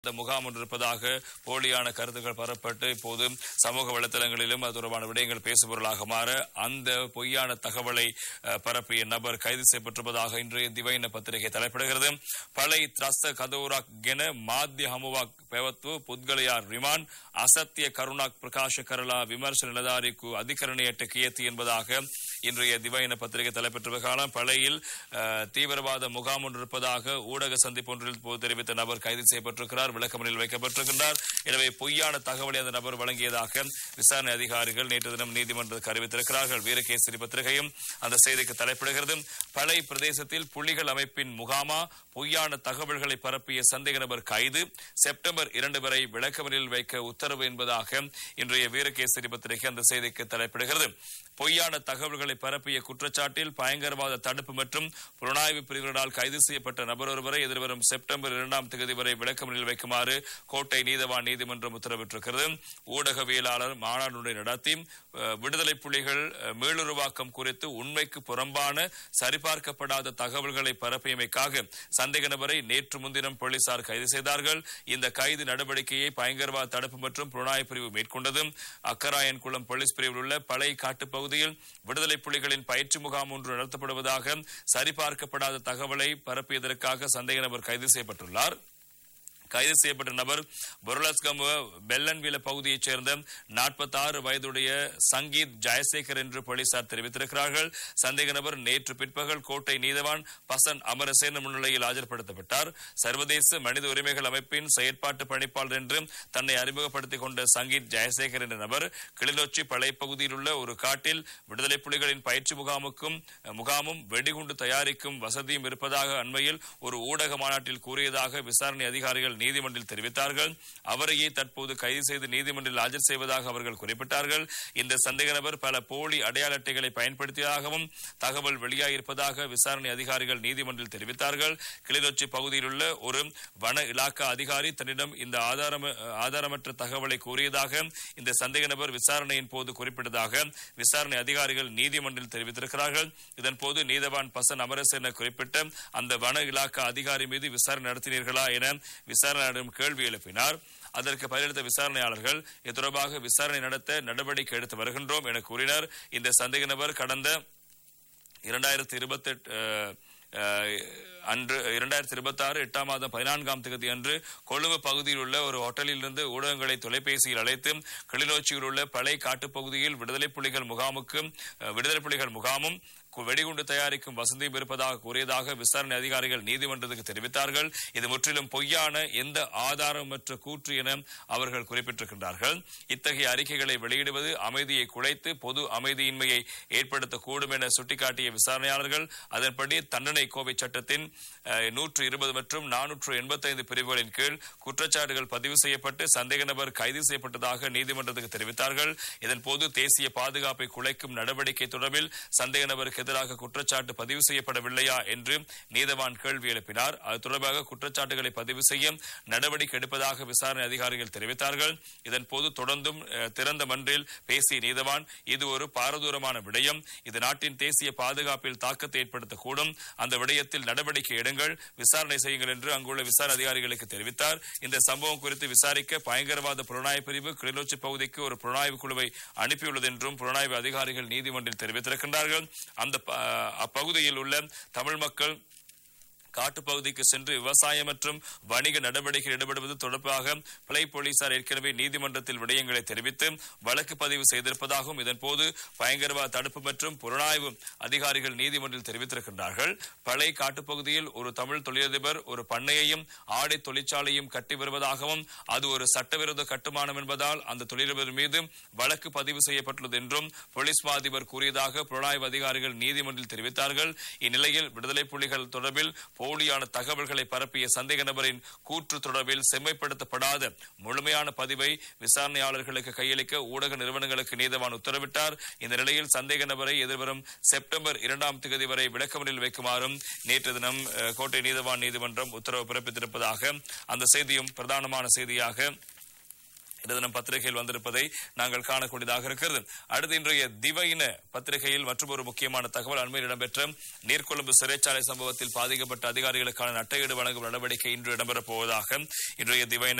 இந்த முகாம் ஒன்று இருப்பதாக போலியான கருத்துக்கள் பரப்பட்டு இப்போது சமூக வலைதளங்களிலும் அது தொடர்பான விடயங்கள் பேசுபொருளாக மாற அந்த பொய்யான தகவலை அஹ், பரப்பிய நபர் கைது செய்யப்பட்டிருப்பதாக இன்றைய திவைன பத்திரிகை தலைப்பிடுகிறது பழை த்ரஸ்த கதோராக் ಗೆನ ಮಾಧ್ಯ ಹಮುವಾಕ್ ಪೆವತ್ತು ಪುದ್ಗಲಯಾರ್ ರಿಮಾಂಡ್ அசத்திய கருணாக் பிரகாஷ கரலா விமர்சன நிலதாரிக்கு அதிகரணையற்ற கியத்தி என்பதாக இன்றைய திவைன பத்திரிகை தலைப்பெற்ற காலம் பழையில் அஹ், தீவிரவாத முகாம் ஒன்று இருப்பதாக ஊடக சந்திப்பு ஒன்றில் போது தெரிவித்த நபர் கைது செய்யப்பட்டிருக்கிறார் விளக்கமறியல் வைக்கப்பட்டிருக்கின்றார் எனவே பொய்யான தகவலை அந்த நபர் வழங்கியதாக விசாரணை அதிகாரிகள் நேற்று தினம் நீதிமன்றத்துக்கு அறிவித்திருக்கிறார்கள் வீரகேசரி பத்திரிகையும் அந்த செய்திக்கு தலைப்பிடுகிறது பழை பிரதேசத்தில் புலிகள் அமைப்பின் முகாமா பொய்யான தகவல்களை பரப்பிய சந்தேக நபர் கைது செப்டம்பர் இரண்டு வரை விளக்கமறியல் வைக்க உத்தரவு என்பதாக இன்றைய வீரகேசரி பத்திரிகை அந்த செய்திக்கு தலைப்பிடுகிறது பொய்யான தகவல்களை பரப்பிய குற்றச்சாட்டில் பயங்கரவாத தடுப்பு மற்றும் புலனாய்வு பிரிவினரால் கைது செய்யப்பட்ட நபர் ஒருவரை எதிர்வரும் செப்டம்பர் இரண்டாம் தேதி வரை விளக்கமறியல் வைக்குமாறு கோட்டை நீதவான் நீதிமன்றம் உத்தரவிட்டிருக்கிறது ஊடகவியலாளர் மாநாடு ஒன்றை நடத்தி அஹ், விடுதலை புலிகள் அஹ், மீளுருவாக்கம் குறித்து உண்மைக்கு புறம்பான சரிபார்க்கப்படாத தகவல்களை பரப்பியமைக்காக சந்தேக நபரை நேற்று முன்தினம் போலீசார் கைது செய்தார்கள் இந்த கைது நடவடிக்கையை பயங்கரவாத தடுப்பு மற்றும் புலனாய்வு பிரிவு மேற்கொண்டது அக்கராயன்குளம் போலீஸ் பிரிவில் உள்ள பழைய காட்டுப் பகுதியில் விடுதலை புலிகளின் பயிற்சி முகாம் ஒன்று நடத்தப்படுவதாக சரிபார்க்கப்படாத தகவலை பரப்பியதற்காக சந்தேக நபர் கைது செய்யப்பட்டுள்ளார் கைது செய்யப்பட்ட நபர் பொருளஸ்கம பெல்லன்வில பகுதியைச் சேர்ந்த 46 வயதுடைய சங்கீத் ஜெயசேகர் என்று போலீசார் தெரிவித்திருக்கிறார்கள் சந்தேக நபர் நேற்று பிற்பகல் கோட்டை நீதவான் பசன் அமரசேன முன்னிலையில் ஆஜர்படுத்தப்பட்டார் சர்வதேச மனித உரிமைகள் அமைப்பின் செயற்பாட்டு பணிப்பாளர் என்று தன்னை அறிமுகப்படுத்திக் கொண்ட சங்கீத் ஜெயசேகர் என்ற நபர் கிளிநொச்சி பழைய பகுதியில் உள்ள ஒரு காட்டில் விடுதலை புலிகளின் பயிற்சி முகாமுக்கும் முகாமும் வெடிகுண்டு தயாரிக்கும் வசதியும் இருப்பதாக அண்மையில் ஒரு ஊடக மாநாட்டில் கூறியதாக விசாரணை அதிகாரிகள் நீதிமன்றில் தெரிவித்தார்கள் அவரையே தற்போது கைது செய்து நீதிமன்றில் ஆஜர் செய்வதாக அவர்கள் குறிப்பிட்டார்கள் இந்த சந்தேக நபர் பல போலி அடையாள அட்டைகளை பயன்படுத்தியதாகவும் தகவல் வெளியாகியிருப்பதாக விசாரணை அதிகாரிகள் நீதிமன்றில் தெரிவித்தார்கள் கிளிநொச்சி பகுதியில் உள்ள ஒரு வன இலாக்கா அதிகாரி தன்னிடம் இந்த ஆதாரம ஆதாரமற்ற தகவலை கூறியதாக இந்த சந்தேக நபர் விசாரணையின் போது குறிப்பிட்டதாக விசாரணை அதிகாரிகள் நீதிமன்றில் தெரிவித்திருக்கிறார்கள் இதன்போது நீதவான் பசன் அமரசேன குறிப்பிட்ட அந்த வன இலாக்கா அதிகாரி மீது விசாரணை நடத்தினீர்களா என விசாரணையாளரிடம் கேள்வி எழுப்பினார் அதற்கு பதிலளித்த விசாரணையாளர்கள் இது தொடர்பாக விசாரணை நடத்த நடவடிக்கை எடுத்து வருகின்றோம் என கூறினர் இந்த சந்தேக நபர் கடந்த இரண்டாயிரத்தி இருபத்தி அன்று இரண்டாயிரத்தி இருபத்தி ஆறு எட்டாம் மாதம் பதினான்காம் தேதி அன்று கொழும்பு பகுதியில் உள்ள ஒரு ஹோட்டலில் இருந்து ஊடகங்களை தொலைபேசியில் அழைத்து கிளிநொச்சியில் உள்ள பழைய காட்டுப்பகுதியில் விடுதலை புலிகள் முகாமுக்கும் அஹ், விடுதலை புலிகள் முகாமும் கு- வெடிகுண்டு தயாரிக்கும் வசதியும் இருப்பதாக கூறியதாக விசாரணை அதிகாரிகள் நீதிமன்றத்துக்கு தெரிவித்தார்கள் இது முற்றிலும் பொய்யான எந்த ஆதாரமற்ற கூற்று என அவர்கள் குறிப்பிட்டிருக்கின்றார்கள் இத்தகைய அறிக்கைகளை வெளியிடுவது அமைதியை குலைத்து பொது அமைதியின்மையை ஏற்படுத்தக்கூடும் என சுட்டிக்காட்டிய விசாரணையாளர்கள் அதன்படி தண்டனை கோவை சட்டத்தின் நூற்று இருபது மற்றும் நானூற்று எண்பத்தைந்து பிரிவுகளின் கீழ் குற்றச்சாட்டுகள் பதிவு செய்யப்பட்டு சந்தேக நபர் கைது செய்யப்பட்டதாக நீதிமன்றத்துக்கு தெரிவித்தார்கள் இதன்போது தேசிய பாதுகாப்பை குலைக்கும் நடவடிக்கை தொடர்பில் சந்தேக நபருக்கு எதிராக குற்றச்சாட்டு பதிவு செய்யப்படவில்லையா என்று நீதவான் கேள்வி எழுப்பினார் அது தொடர்பாக குற்றச்சாட்டுகளை பதிவு செய்ய நடவடிக்கை எடுப்பதாக விசாரணை அதிகாரிகள் தெரிவித்தார்கள் இதன்போது தொடர்ந்தும் அஹ், திறந்த மன்றில் பேசிய நீதவான் இது ஒரு பாரதூரமான விடயம் இது நாட்டின் தேசிய பாதுகாப்பில் தாக்கத்தை ஏற்படுத்தக்கூடும் அந்த விடயத்தில் நடவடிக்கை எடுங்கள் விசாரணை செய்யுங்கள் என்று அங்குள்ள விசாரணை அதிகாரிகளுக்கு தெரிவித்தார் இந்த சம்பவம் குறித்து விசாரிக்க பயங்கரவாத புலனாய்வு பிரிவு கிளிநொச்சி பகுதிக்கு ஒரு புலனாய்வு குழுவை அனுப்பியுள்ளது என்றும் புலனாய்வு அதிகாரிகள் நீதிமன்றில் தெரிவித்திருக்கின்றார்கள் அந்த ப- அப்பகுதியில் உள்ள தமிழ் மக்கள் காட்டுப்பகுதிக்கு சென்று விவசாயம் மற்றும் வணிக நடவடிக்கையில் ஈடுபடுவது தொடர்பாக பிளை போலீசார் ஏற்கனவே நீதிமன்றத்தில் விடயங்களை தெரிவித்து வழக்கு பதிவு செய்திருப்பதாகவும் இதன்போது பயங்கரவாத தடுப்பு மற்றும் புலனாய்வு அதிகாரிகள் நீதிமன்றில் தெரிவித்திருக்கின்றார்கள் பழை காட்டுப்பகுதியில் ஒரு தமிழ் தொழிலதிபர் ஒரு பண்ணையையும் ஆடை தொழிற்சாலையும் கட்டி வருவதாகவும் அது ஒரு சட்டவிரோத கட்டுமானம் என்பதால் அந்த தொழிலதிபர் மீது வழக்கு பதிவு செய்யப்பட்டுள்ளது என்றும் போலீஸ் மா அதிபர் கூறியதாக புலனாய்வு அதிகாரிகள் நீதிமன்றில் தெரிவித்தார்கள் இந்நிலையில் விடுதலை புலிகள் தொடர்பில் போலியான தகவல்களை பரப்பிய சந்தேக நபரின் கூற்று தொடர்பில் செம்மைப்படுத்தப்படாத முழுமையான பதிவை விசாரணையாளர்களுக்கு கையளிக்க ஊடக நிறுவனங்களுக்கு நீதவான் உத்தரவிட்டார் இந்த நிலையில் சந்தேக நபரை எதிர்வரும் செப்டம்பர் இரண்டாம் தேதி வரை விளக்கமறியல் வைக்குமாறும் நேற்று தினம் அஹ், கோட்டை நீதவான் நீதிமன்றம் உத்தரவு பிறப்பித்திருப்பதாக அந்த செய்தியும் பிரதானமான செய்தியாக இந்த தினம் பத்திரிகையில் வந்திருப்பதை நாங்கள் காணக்கூடியதாக இருக்கிறது அடுத்து இன்றைய திவையின பத்திரிகையில் மற்றொரு முக்கியமான தகவல் அண்மையில் இடம்பெற்ற நீர்கொழும்பு சிறைச்சாலை சம்பவத்தில் பாதிக்கப்பட்ட அதிகாரிகளுக்கான நட்டையீடு வழங்கும் நடவடிக்கை இன்று இடம்பெறப் போவதாக இன்றைய திவையின